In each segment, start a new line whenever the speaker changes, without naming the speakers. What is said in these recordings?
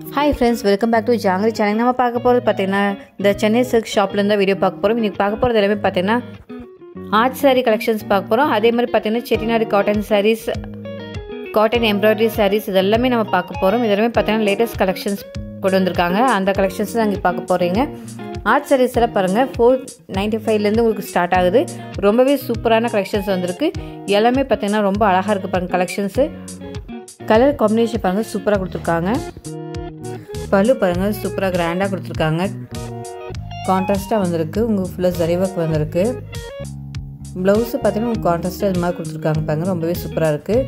hi friends welcome back to Jangiri channel நம்ம பார்க்க போகிறது பார்த்தீங்கன்னா இந்த சென்னை சில்க் ஷாப்லேருந்து தான் வீடியோ பார்க்க போகிறோம் இன்றைக்கி பார்க்க போகிறது எல்லாமே பார்த்தீங்கன்னா ஆர்ட் saree கலெக்ஷன்ஸ் பார்க்க போகிறோம் அதே மாதிரி பார்த்தீங்கன்னா Chettinad cotton sarees cotton embroidery sarees இது எல்லாமே நம்ம பார்க்க போகிறோம் இது எல்லாமே பார்த்தீங்கன்னா லேட்டஸ்ட் கலெக்ஷன்ஸ் கொண்டு வந்திருக்காங்க அந்த கலெக்ஷன்ஸ் தான் இங்கே பார்க்க போகிறீங்க ஆர்ட் sarees எல்லாம் பாருங்கள் ஃபோர் நைன்ட்டி ஃபைவ்லேருந்து உங்களுக்கு ஸ்டார்ட் ஆகுது ரொம்பவே சூப்பரான கலெக்ஷன்ஸ் வந்திருக்கு எல்லாமே பார்த்தீங்கன்னா ரொம்ப அழகாக இருக்குது பாருங்கள் கலெக்ஷன்ஸு கலர் காம்பினேஷன் பாருங்கள் சூப்பராக கொடுத்துருக்காங்க பல்லு பாருங்கள் சூப்பராக கிராண்டாக கொடுத்துருக்காங்க கான்ட்ராஸ்ட்டாக வந்திருக்கு உங்களுக்கு ஃபுல்லாக ஜரி ஒர்க் வந்திருக்கு ப்ளவுஸு பார்த்தீங்கன்னா உங்களுக்கு கான்ட்ராஸ்ட்டாக இது மாதிரி கொடுத்துருக்காங்க பாருங்க ரொம்பவே சூப்பராக இருக்குது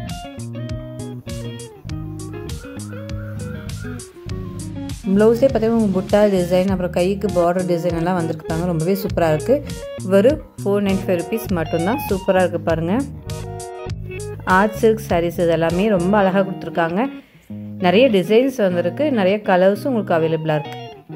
ப்ளவுஸே பார்த்தீங்கன்னா உங்கள் புட்டா டிசைன் அப்புறம் கைக்கு பார்டர் டிசைன் எல்லாம் வந்திருக்காங்க ரொம்பவே சூப்பராக இருக்குது வெறும் ஃபோர் நைன்டி ஃபைவ் ருபீஸ் மட்டும்தான் சூப்பராக இருக்குது பாருங்கள் ஆர்ட் சில்க் சாரீஸ் இது எல்லாமே ரொம்ப அழகாக கொடுத்துருக்காங்க நிறைய டிசைன்ஸ் வந்திருக்கு நிறைய கலர்ஸும் உங்களுக்கு அவைலபிளாக இருக்குது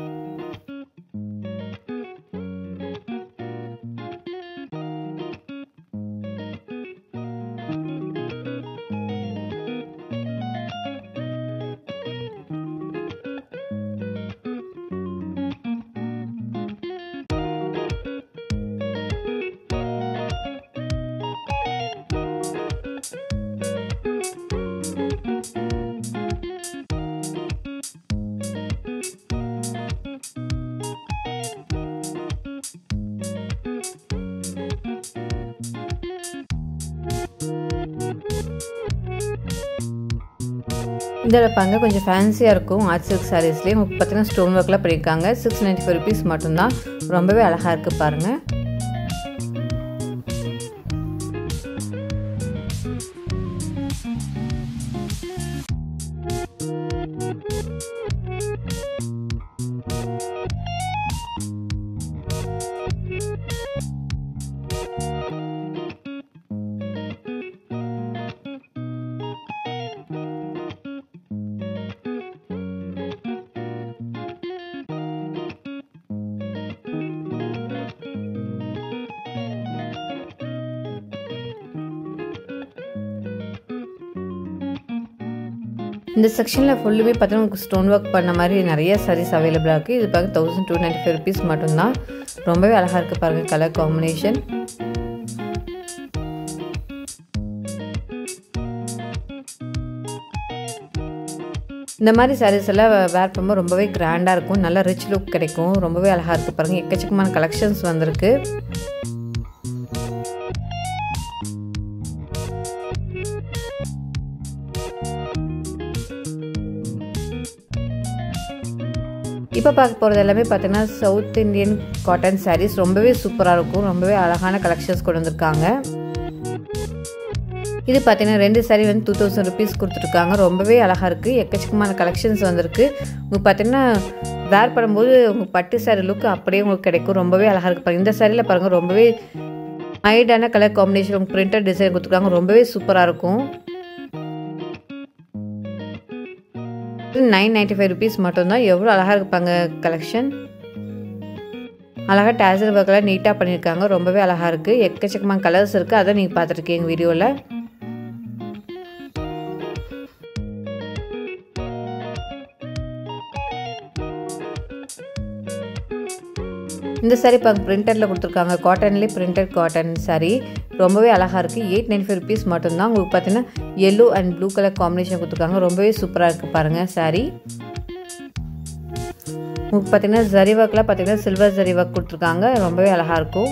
இதில் பாருங்க கொஞ்சம் ஃபேன்சியாக இருக்கும் ஆர்ட் சில்க் சாரீஸ்லேயே உங்களுக்கு பார்த்தீங்கன்னா ஸ்டோன் ஒர்க்லாம் பண்ணியிருக்காங்க சிக்ஸ் நைன்ட்டி ஃபைவ் ருபீஸ் மட்டும்தான் ரொம்பவே அழகாக இருக்குது பாருங்கள் இந்த செக்ஷனில் ஃபுல்லுமே பார்த்தீங்கன்னா உங்களுக்கு ஸ்டோன் ஒர்க் பண்ண மாதிரி நிறைய சாரீஸ் அவைலபிளாக இருக்குது இது பார்க்க thousand two ninety five rupees மட்டும்தான் ரொம்பவே அழகாக இருக்குது பாருங்கள் கலர் காம்பினேஷன் இந்த மாதிரி சாரீஸ் எல்லாம் வேர் பண்ணும்போது ரொம்பவே கிராண்டாக இருக்கும் நல்ல ரிச் லுக் கிடைக்கும் ரொம்பவே அழகாக இருக்குது பாருங்கள் எக்கச்சக்கமான கலெக்ஷன்ஸ் வந்திருக்கு இப்போ பார்க்க போகிறது எல்லாமே பார்த்தீங்கன்னா சவுத் இந்தியன் காட்டன் சாரீஸ் ரொம்பவே சூப்பராக இருக்கும் ரொம்பவே அழகான கலெக்ஷன்ஸ் கொண்டு வந்திருக்காங்க இது பார்த்தீங்கன்னா ரெண்டு சாரீ வந்து டூ தௌசண்ட் ருபீஸ் கொடுத்துருக்காங்க ரொம்பவே அழகாக இருக்குது எக்கச்சக்கமான கலெக்ஷன்ஸ் வந்திருக்கு உங்களுக்கு பார்த்தீங்கன்னா வேர் பண்ணும்போது உங்கள் பட்டு சாரீ லுக் அப்படியே உங்களுக்கு கிடைக்கும் ரொம்பவே அழகாக இருக்குது பாருங்கள் இந்த சாரியில் பாருங்கள் ரொம்பவே மைல்டான கலர் காம்பினேஷன் உங்களுக்கு பிரிண்டட் டிசைன் கொடுத்துருக்காங்க ரொம்பவே சூப்பராக இருக்கும் நைன் நைன்ட்டி ஃபைவ் ருபீஸ் மட்டும்தான் எவ்வளோ அழகாக இருப்பாங்க கலெக்ஷன் அழகாக டேசர் ஒர்க்கெல்லாம் நீட்டாக பண்ணியிருக்காங்க ரொம்பவே அழகாக இருக்குது எக்கச்சக்கமான கலர்ஸ் இருக்குது அதை நீங்கள் பார்த்துருக்கீங்க வீடியோவில் இந்த சாரீ இப்போ பிரிண்டரில் கொடுத்துருக்காங்க காட்டன்லேயே பிரிண்டட் காட்டன் சாரீ ரொம்பவே அழகாக இருக்குது எயிட் நைன்டி ஃபைவ் ருபீஸ் மட்டும்தான் உங்களுக்கு பார்த்தீங்கன்னா yellow and blue colour combination கொடுத்துருக்காங்க ரொம்பவே சூப்பராக இருக்குது பாருங்கள் சாரீ உங்களுக்கு பார்த்தீங்கன்னா ஜரி ஒர்க்லாம் பார்த்தீங்கன்னா சில்வர் ஜரி ஒர்க் கொடுத்துருக்காங்க ரொம்பவே அழகாக இருக்கும்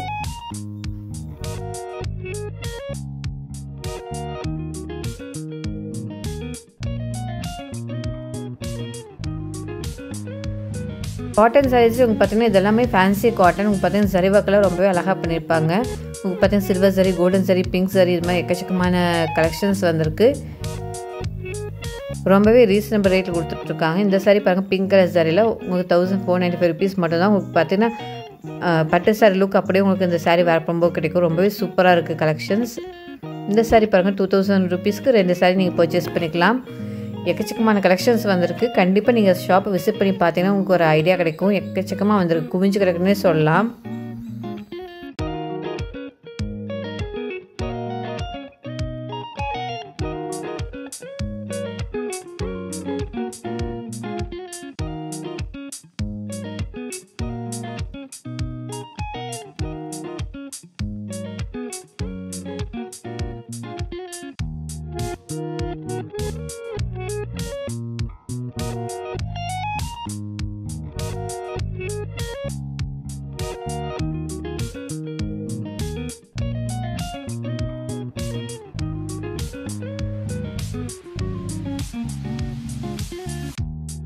காட்டன் சாரீஸ் உங்களுக்கு பார்த்தீங்கன்னா இதெல்லாமே ஃபேன்சி காட்டன் உங்களுக்கு பார்த்தீங்கன்னா சரி ஒர்க்கெல்லாம் ரொம்பவே அழகாக பண்ணியிருப்பாங்க உங்களுக்கு பார்த்தீங்கன்னா சில்வர் சரி கோல்டன் சரி பிங்க் சரி இது மாதிரி எக்கச்சக்கமான கலெக்ஷன்ஸ் வந்திருக்கு ரொம்பவே ரீசனபிள் ரேட்டில் கொடுத்துட்ருக்காங்க இந்த சாரி பாருங்கள் பிங்க் கலர் சாரியில் உங்களுக்கு thousand four ninety five rupees மட்டும்தான் உங்களுக்கு பார்த்தீங்கன்னா பட்டு சாரி லுக் அப்படியே உங்களுக்கு இந்த சாரி வேர் பண்ணும்போது கிடைக்கும் ரொம்பவே சூப்பராக இருக்குது கலெக்ஷன்ஸ் இந்த சாரி பாருங்கள் டூ தௌசண்ட் ருபீஸ்க்கு ரெண்டு சாரி நீங்கள் பர்ச்சேஸ் பண்ணிக்கலாம் எக்கச்சக்கமான கலெக்ஷன்ஸ் வந்திருக்கு கண்டிப்பாக நீங்கள் ஷாப்பை விசிட் பண்ணி பார்த்தீங்கன்னா உங்களுக்கு ஒரு ஐடியா கிடைக்கும் எக்கச்சக்கமாக வந்திருக்கு குவிஞ்சு கிடக்குன்னே சொல்லலாம்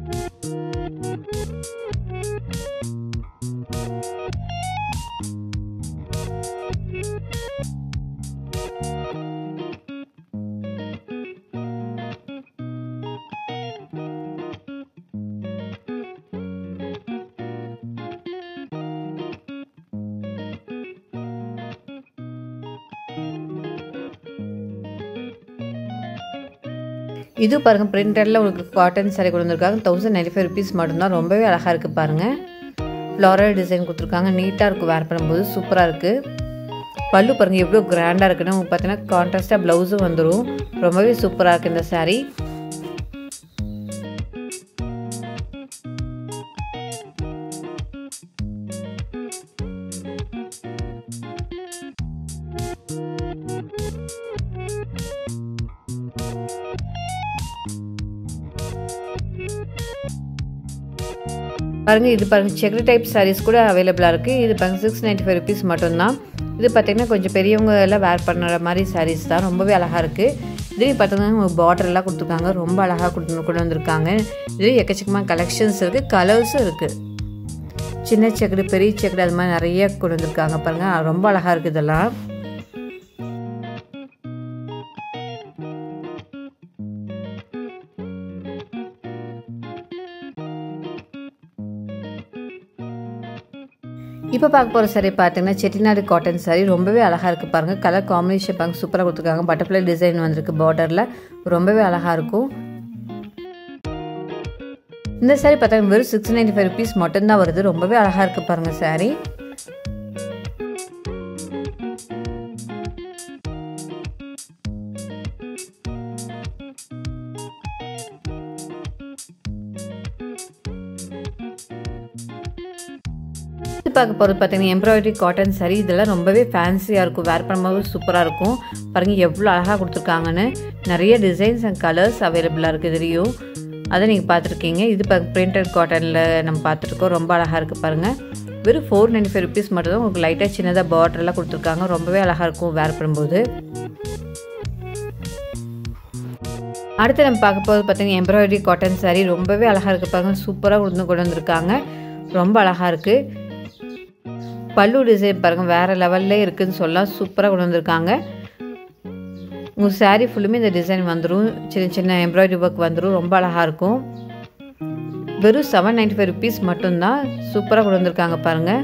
இது பாருங்கள் பிரிண்டரில் உங்களுக்கு காட்டன் saree கொண்டு வந்திருக்காங்க தௌசண்ட் நைன்டி ஃபைவ் ருபீஸ் மட்டும்தான் ரொம்பவே அழகாக இருக்குது பாருங்கள் ஃப்ளாரல் டிசைன் கொடுத்துருக்காங்க நீட்டாக இருக்கும் வேர் பண்ணும்போது சூப்பராக இருக்குது பல்லு பாருங்கள் எவ்வளோ கிராண்டாக இருக்குன்னு உங்களுக்கு பார்த்தீங்கன்னா கான்ட்ராஸ்ட்டாக ப்ளவுஸும் வந்துடும் ரொம்பவே சூப்பராக இருக்குது இந்த saree பாருங்கள் இது பாருங்கள் செக்ரி டைப் சாரீஸ் கூட அவைலபிளாக இருக்குது இது பாருங்கள் சிக்ஸ் நைன்ட்டி ஃபைவ் ருபீஸ் மட்டும்தான் இது பார்த்திங்கன்னா கொஞ்சம் பெரியவங்க எல்லாம் வேர் பண்ணுற மாதிரி சாரீஸ் தான் ரொம்பவே அழகாக இருக்குது இதுலேயும் பார்த்தீங்கன்னா பார்டர்லாம் கொடுத்துருக்காங்க ரொம்ப அழகாக கொண்டு கொண்டு வந்திருக்காங்க இதுலேயும் எக்கச்சக்கமாக கலெக்ஷன்ஸ் இருக்குது கலர்ஸும் இருக்குது சின்ன செக்குடு பெரிய செக்குடு அது மாதிரி நிறைய கொண்டு வந்திருக்காங்க பாருங்கள் ரொம்ப அழகாக இருக்குது இதெல்லாம் இப்போ பார்க்க போகிற saree பார்த்தீங்கன்னா செட்டிநாடு காட்டன் saree ரொம்பவே அழகாக இருக்குது பாருங்கள் கலர் காம்பினேஷன் பாருங்க சூப்பராக கொடுத்துருக்காங்க பட்டர்ஃப்ளை டிசைன் வந்திருக்கு பார்டரில் ரொம்பவே அழகாக இருக்கும் இந்த saree பார்த்தா வெறும் சிக்ஸ் நைன்டி ஃபைவ் ருபீஸ் மட்டும்தான் வருது ரொம்பவே அழகாக இருக்குது பாருங்கள் saree இது பார்க்க போகிறது பார்த்தீங்கன்னா எம்ப்ராய்டரி காட்டன் சரி இதெல்லாம் ரொம்பவே ஃபேன்சியாக இருக்கும் வேர் பண்ணும்போது சூப்பராக இருக்கும் பாருங்கள் எவ்வளோ அழகாக கொடுத்துருக்காங்கன்னு நிறைய டிசைன்ஸ் அண்ட் கலர்ஸ் அவைலபிளாக இருக்குது இதுலேயும் அதை நீங்கள் பார்த்துருக்கீங்க இது இப்போ பிரிண்டட் காட்டனில் நம்ம பார்த்துருக்கோம் ரொம்ப அழகாக இருக்குது பாருங்கள் வெறும் ஃபோர் நைன்டி ஃபைவ் ருபீஸ் மட்டும் தான் உங்களுக்கு லைட்டாக சின்னதாக பார்டர்லாம் கொடுத்துருக்காங்க ரொம்பவே அழகாக இருக்கும் வேர் பண்ணும்போது அடுத்து நம்ம பார்க்க போகிறது பார்த்தீங்கன்னா எம்ப்ராய்டரி காட்டன் saree ரொம்பவே அழகாக இருக்குது பாருங்க சூப்பராக கொண்டு கொண்டு வந்திருக்காங்க ரொம்ப அழகாக இருக்குது பல்லு டிசைன் பாருங்கள் வேறு லெவல்லே இருக்குதுன்னு சொல்லலாம் சூப்பராக கொண்டு வந்திருக்காங்க உங்கள் saree ஃபுல்லுமே இந்த டிசைன் வந்துடும் சின்ன சின்ன எம்ப்ராய்டரி ஒர்க் வந்துடும் ரொம்ப அழகாக இருக்கும் வெறும் செவன் நைன்டி ஃபைவ் ருபீஸ் மட்டும்தான் சூப்பராக கொண்டு வந்திருக்காங்க பாருங்கள்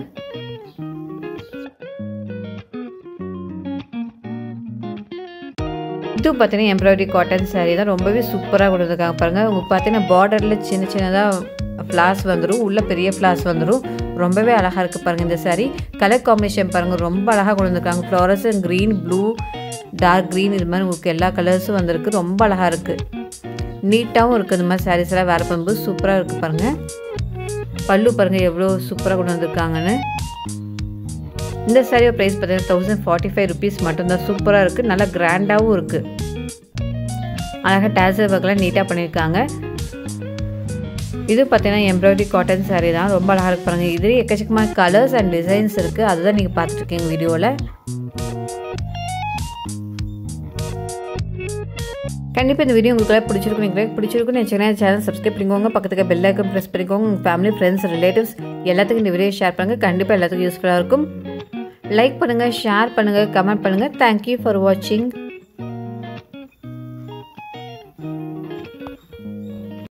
இது பார்த்தீங்கன்னா எம்ப்ராய்டரி காட்டன் saree தான் ரொம்பவே சூப்பராக கொண்டு வந்திருக்காங்க பாருங்கள் உங்களுக்கு பார்த்தீங்கன்னா பார்டரில் சின்ன சின்னதாக ஃப்ளாஸ் வந்துடும் உள்ளே பெரிய ஃப்ளாஸ் வந்துடும் ரொம்பவே அழகாக இருக்குது பாருங்கள் இந்த saree கலர் காம்பினேஷன் பாருங்கள் ரொம்ப அழகாக கொண்டு வந்திருக்காங்க florals green blue dark green இது மாதிரி உங்களுக்கு எல்லா கலர்ஸும் வந்திருக்கு ரொம்ப அழகாக இருக்குது நீட்டாகவும் இருக்குது இந்த மாதிரி sarees எல்லாம் வேறு பண்ணும்போது சூப்பராக இருக்குது பாருங்கள் பல்லு பாருங்கள் எவ்வளோ சூப்பராக கொண்டு வந்திருக்காங்கன்னு இந்த சாரியோட ப்ரைஸ் பார்த்தீங்கன்னா தௌசண்ட் ஃபார்ட்டி ஃபைவ் ருபீஸ் மட்டும்தான் சூப்பராக இருக்குது நல்லா கிராண்டாகவும் இருக்குது அழகாக டேசர் ஒர்க்லாம் நீட்டாக பண்ணியிருக்காங்க இது பார்த்தீங்கன்னா எம்ப்ராய்டரி காட்டன் saree தான் ரொம்ப அழகாக இருக்கு பாருங்க இதுலேயே எக்கச்சக்கமான கலர்ஸ் அண்ட் டிசைன்ஸ் இருக்குது அதுதான் நீங்கள் பார்த்துட்ருக்கீங்க வீடியோவில் கண்டிப்பாக இந்த வீடியோ உங்களுக்கு பிடிச்சிருக்கும் நீங்கள் பிடிச்சிருக்குன்னு நினச்சிங்கன்னா சேனல் சப்ஸ்கிரைப் பண்ணிக்கோங்க பக்கத்துக்கு பெல் ஐக்கன் ப்ரெஸ் பண்ணிக்கோங்க உங்கள் ஃபேமிலி ஃப்ரெண்ட்ஸ் ரிலேட்டிவ்ஸ் எல்லாத்துக்கும் இந்த வீடியோ ஷேர் பண்ணுங்கள் கண்டிப்பாக எல்லாத்துக்கும் யூஸ்ஃபுல்லாக இருக்கும் லைக் பண்ணுங்கள் ஷேர் பண்ணுங்கள் கமெண்ட் பண்ணுங்கள் தேங்க்யூ ஃபார் வாட்சிங்